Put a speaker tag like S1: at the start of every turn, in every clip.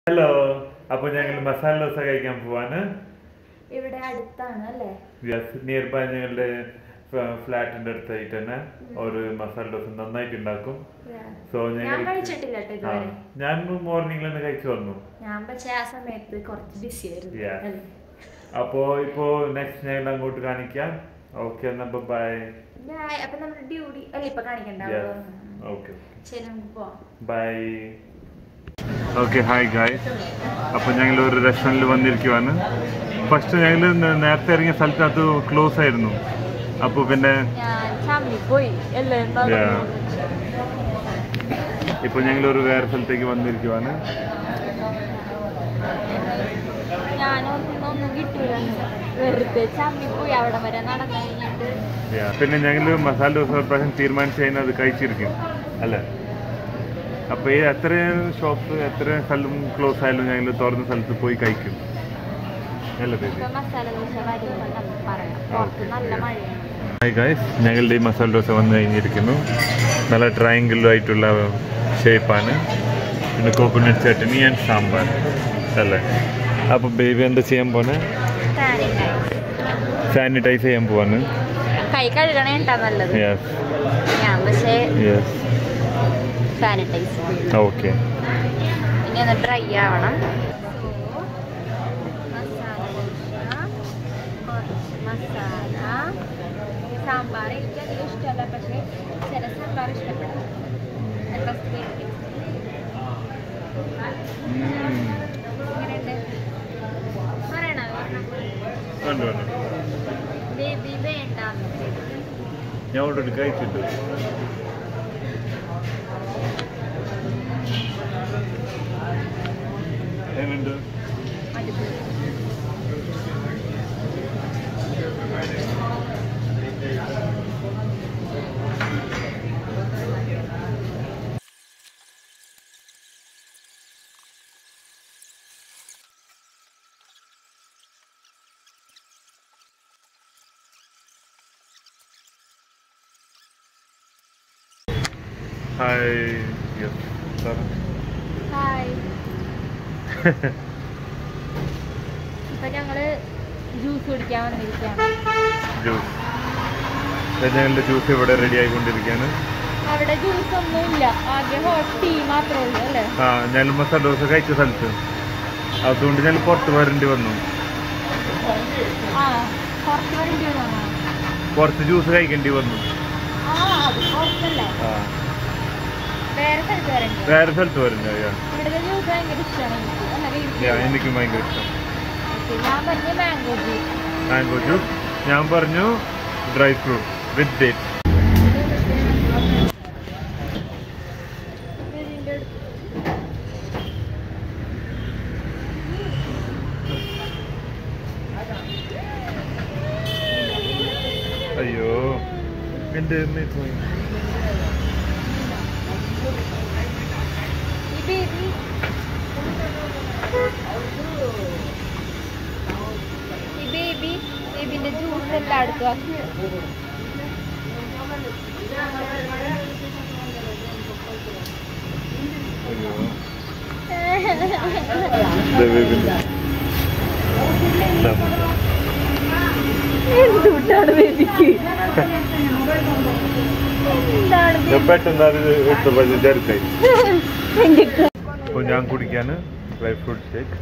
S1: Hello അപ്പൊ ഞങ്ങൾ മസാല ദോശ കഴിക്കാൻ പോവാണ്
S2: ഇവിടെ അടുത്താണ് അല്ലേ
S1: യെസ് നിയർ ബൈ ഞങ്ങളുടെ ഫ്ലാറ്റിന്റെ അടുത്തായിട്ട് തന്നെ ഒരു മസാല ദോശ നന്നായിട്ട് ഉണ്ടാക്കും
S2: Yeah.
S1: സോ
S2: ഞാൻ
S1: ഞങ്ങൾ
S2: കഴിച്ചിട്ടില്ല കേട്ടോ
S1: ആ,
S2: ഇതുവരെ
S1: ഞാൻ മോർണിംഗിൽ തന്നെ കഴിച്ചു വന്നു
S2: ഞാൻ പക്ഷെ ആ സമയത്ത് കുറച്ച് ബിസി ആയിരുന്നു
S1: Yeah.
S2: അല്ലേ?
S1: അപ്പോ ഇപ്പോ നെക്സ്റ്റ് ഞങ്ങൾ അങ്ങോട്ട് കാണിക്കാം ഓക്കെ എന്നാ ബൈ
S2: Bye. അപ്പൊ നമ്മുടെ ഡ്യൂട്ടി അല്ല ഇപ്പൊ കാണിക്കണ്ടാവോ
S1: ഓക്കെ
S2: ശരി നമുക്ക് പോവാം
S1: ബൈ ഓക്കെ ഹായ് ഗായ് അപ്പോൾ ഞങ്ങൾ ഒരു റെസ്റ്റോറൻറ്റിൽ വന്നിരിക്കുവാണ് ഫസ്റ്റ് ഞങ്ങൾ നേരത്തെ ഇറങ്ങിയ സ്ഥലത്ത് അത് ക്ലോസ് ആയിരുന്നു അപ്പോൾ പിന്നെ
S2: ഞാൻ ചമ്മി പോയി അല്ലേ
S1: Yeah. ഇപ്പോൾ ഞങ്ങൾ ഒരു വേറെ സ്ഥലത്തേക്ക് വന്നിരിക്കുവാണ്
S2: ഞാനൊന്നും ഒന്നും കിട്ടൂല വെറുതെ ചമ്മി പോയി അവിടെ വരെ നടന്നു കഴിഞ്ഞിട്ട്
S1: Yeah. പിന്നെ ഞങ്ങൾ മസാല ദോശ ഒരു പ്രാവശ്യം തീരുമാനിച്ച് കഴിഞ്ഞാൽ അത് കഴിച്ചിരിക്കും അല്ലേ അപ്പോൾ ഈ എത്ര ഷോപ്പ് എത്ര സ്ഥലം ക്ലോസ് ആയാലും ഞങ്ങൾ തുറന്ന സ്ഥലത്ത് പോയി കഴിക്കും അല്ലേ ബേബി
S2: ഇപ്പൊ മസാല ദോശ വരുമ്പോൾ നമുക്ക് പറയാം പുറത്ത് നല്ല മഴയാണ്
S1: ഹായ് ഗായ്സ് ഞങ്ങളുടെ ഈ മസാല ദോശ വന്നു കഴിഞ്ഞിരിക്കുന്നു നല്ല ട്രയാങ്കിൾ ആയിട്ടുള്ള ഷേപ്പാണ് പിന്നെ കോക്കനട്ട് ചട്നി ആൻഡ് സാമ്പാർ അല്ലേ അപ്പോൾ ബേബി എന്താ ചെയ്യാൻ പോണേ സാനിറ്റൈസ് ചെയ്യാൻ പോവാണ്
S2: കൈ കഴുകണേ ഉണ്ടാ നല്ലത്
S1: യെസ്
S2: ഞാൻ പക്ഷേ
S1: യെസ്
S2: സാനിറ്റൈസ്
S1: ഓക്കെ
S2: ഇനി ഒന്ന് ഡ്രൈ ആവണം മസാല സാമ്പാർ എനിക്ക് അധികം ഇഷ്ടമല്ല പക്ഷേ ചില സാമ്പാർ ഇഷ്ടപ്പെടും എങ്ങനെയുണ്ട് പറയണോ
S1: കണ്ടു കണ്ടു
S2: ബേബി വേണ്ട
S1: ഞാൻ ഓൾറെഡി കഴിച്ചിട്ട് എങ്ങനെയുണ്ട്
S2: അടിപൊളി
S1: ഹായ് യെസ് സാർ
S2: ഹായ് ഇപ്പൊ ഞങ്ങള് ജ്യൂസ് കുടിക്കാൻ വന്നിരിക്കുകയാണ്
S1: ജ്യൂസ് ഞങ്ങളുടെ ജ്യൂസ് ഇവിടെ റെഡി ആയിക്കൊണ്ടിരിക്കുകയാണ്
S2: അവിടെ ജ്യൂസ് ഒന്നും ഇല്ല ആകെ ഹോട്ട് ടീ മാത്രമേ ഉള്ളൂ അല്ലേ
S1: ആ ഞാൻ മസാല ദോശ കഴിച്ച സ്ഥലത്ത് അതുകൊണ്ട് ഞാൻ പുറത്ത് വരേണ്ടി വന്നു
S2: ആ പുറത്ത് വരേണ്ടി വന്നോ
S1: പുറത്ത് ജ്യൂസ് കഴിക്കേണ്ടി വന്നു
S2: ആ അത് പുറത്തല്ലേ
S1: ആ
S2: വേറെ സ്ഥലത്ത് വരേണ്ടി വരും.
S1: വേറെ സ്ഥലത്ത് വരണ്ട യാ
S2: ഇവിടുത്തെ ജ്യൂസ് ഭയങ്കര ഇഷ്ടമാണ് എനിക്ക് എന്നാ വീട്ടിൽ
S1: യാ എനിക്കും ഭയങ്കര ഇഷ്ടം
S2: ഓക്കേ, ഞാൻ പറഞ്ഞ മാംഗോ ജ്യൂസ്
S1: മാംഗോ ജ്യൂസ് ഞാൻ പറഞ്ഞു ഡ്രൈ ഫ്രൂട്ട് വിത്ത് ഡേറ്റ് അയ്യോ എൻ്റെ എന്നെ പോയി
S2: ഈ ബേബി ഈ ബേബി ബേബിന്റെ ജ്യൂസ് എല്ലായിടത്തും ആക്കി
S1: അയ്യോ ദേ ബേബിൻ്റെ. ദാ.
S2: എന്തുകൊണ്ടാണ് ബേബിക്ക് എന്താണ്
S1: ഞാൻ പെട്ടെന്ന് അത് എടുത്തപ്പോൾ വിചാരിച്ചായി
S2: എന്റെ
S1: അപ്പോൾ ഞാൻ കുടിക്കാന് ഡ്രൈ ഫ്രൂട്ട് ഷേക്ക്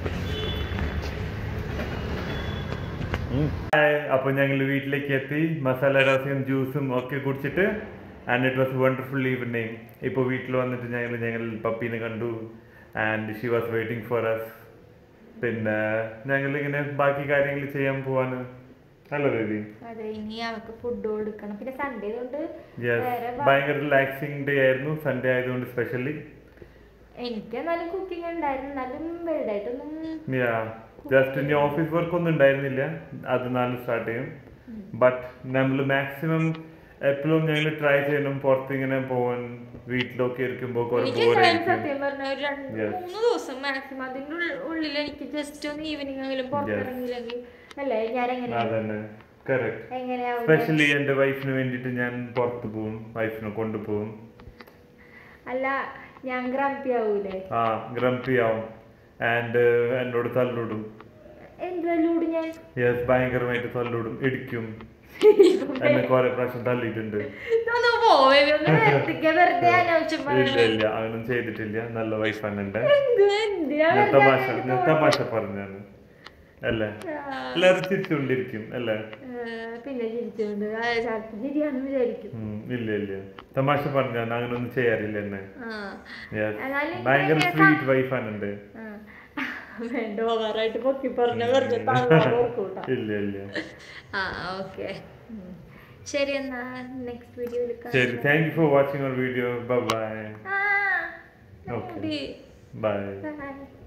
S1: അപ്പോൾ ഞങ്ങൾ വീട്ടിലേക്ക് എത്തി മസാല ദോശയും ജ്യൂസും ഒക്കെ കുടിച്ചിട്ട് and it was wonderful evening ഇപ്പോൾ വീട്ടിൽ വന്നിട്ട് ഞങ്ങൾ ഞങ്ങൾ പപ്പീനെ കണ്ടു and she was waiting for us പിന്നെ ഞങ്ങൾ ഇങ്ങനെ ബാക്കി കാര്യങ്ങൾ ചെയ്യാൻ പോവാണ് അല്ല ബേബി
S2: അതെ ഇനി അവർക്ക് ഫുഡ് കൊടുക്കണം പിന്നെ സൺഡേ കൊണ്ട്
S1: യെസ്
S2: വേറെ വ-
S1: ഭയങ്കര റിലാക്സിങ് ഡേ ആയിരുന്നു സൺഡേ ആയതുകൊണ്ട് സ്പെഷ്യലി
S2: എനിക്ക് എന്നാലും കുക്കിംഗ് ഉണ്ടായിരുന്നു എന്നാലും വലുതായിട്ടൊന്നും
S1: യാ ജസ്റ്റ് ഇനി ഓഫീസ് വർക്ക് ഒന്നും ഉണ്ടായിരുന്നില്ല അത് നാളെ സ്റ്റാർട്ട് ചെയ്യും ബട്ട് നമ്മൾ മാക്സിമം എപ്പോഴും ഞങ്ങൾ ട്രൈ ചെയ്യണം പുറത്ത് ഇങ്ങനെ പോവാൻ വീട്ടിലൊക്കെ ഇരിക്കുമ്പോൾ കുറെ
S2: എനിക്ക്
S1: ബോർ
S2: എന്തായാലും
S1: ആയിരിക്കും
S2: സത്യം പറഞ്ഞ ഒരു രണ്ട്
S1: Yes.
S2: മൂന്ന് ദിവസം മാക്സിമം അതിന്റെ ഉള്ളിൽ- ഉള്ളിൽ എനിക്ക് ജസ്റ്റ് ഒന്ന് ഈവനിങ് എങ്കിലും പുറത്തിറങ്ങിയില്ലെങ്കിൽ അല്ലേ ഞാൻ എങ്ങനെയാ
S1: അതന്നെ കറക്റ്റ്
S2: എങ്ങനെയാ
S1: സ്പെഷ്യലി എൻ്റെ വൈഫിന് വേണ്ടിയിട്ട് ഞാൻ പുറത്ത് പോവും വൈഫിനെ കൊണ്ടുപോകും
S2: അല്ല ഞാൻ ഗ്രംപി ആവൂലേ
S1: ആ ഗ്രംപി ആവും ആൻഡ് എന്നോട് തല്ലിടും
S2: എന്തുവല്ലൂട് ഞാൻ
S1: യെസ് ഭയങ്കരമായിട്ട് തല്ലിടും ഇടിക്കും എന്നെ കുറെ പ്രാവശ്യം തല്ലിയിട്ടുണ്ട്
S2: ഒന്ന് പോവേ ഒന്ന് വെറുതെ വെറുതെ അനാവശ്യം
S1: ഇല്ല
S2: പറയണേ.
S1: ഇല്ല അങ്ങനൊന്നും ചെയ്തിട്ടില്ല നല്ല വൈഫാണ് എന്റെ
S2: എന്ത് എന്തിനാ
S1: ഞാൻ
S2: വെറുതെ
S1: തമാശ
S2: അങ്ങനെ
S1: ഞാൻ
S2: തോന്നുന്നത്?
S1: തമാശ പറഞ്ഞാണ് അല്ലേ
S2: ആ.
S1: എല്ലാരും ചിരിച്ചുകൊണ്ടിരിക്കും അല്ലേ
S2: ഏ, പിന്നെ ചിരിച്ചുകൊണ്ട് ആ, ചിലപ്പോ ശരിയാണെന്ന് വിചാരിക്കും
S1: ഉം, ഇല്ല ഇല്ല തമാശ പറഞ്ഞാണ് അങ്ങനൊന്നും ചെയ്യാറില്ല എന്നെ
S2: ആ.
S1: Yes.
S2: എന്നാലും
S1: ഭയങ്കര
S2: ഇങ്ങനെ
S1: സ്വീറ്റ് വൈഫാണ് എന്റെ
S2: ആ. വേണ്ട ഓവറായിട്ട് പൊക്കി പറഞ്ഞ വെറുതെ തള്ളാൻ ഓർക്കൂട്ടാ
S1: ഇല്ല ഇല്ല
S2: ആ ഓക്കെ ശരി എന്നാ നെക്സ്റ്റ് വീഡിയോയിൽ
S1: ശരി thank you for watching our video bye bye
S2: ആ
S1: Okay.
S2: മതി.
S1: Bye
S2: Bye.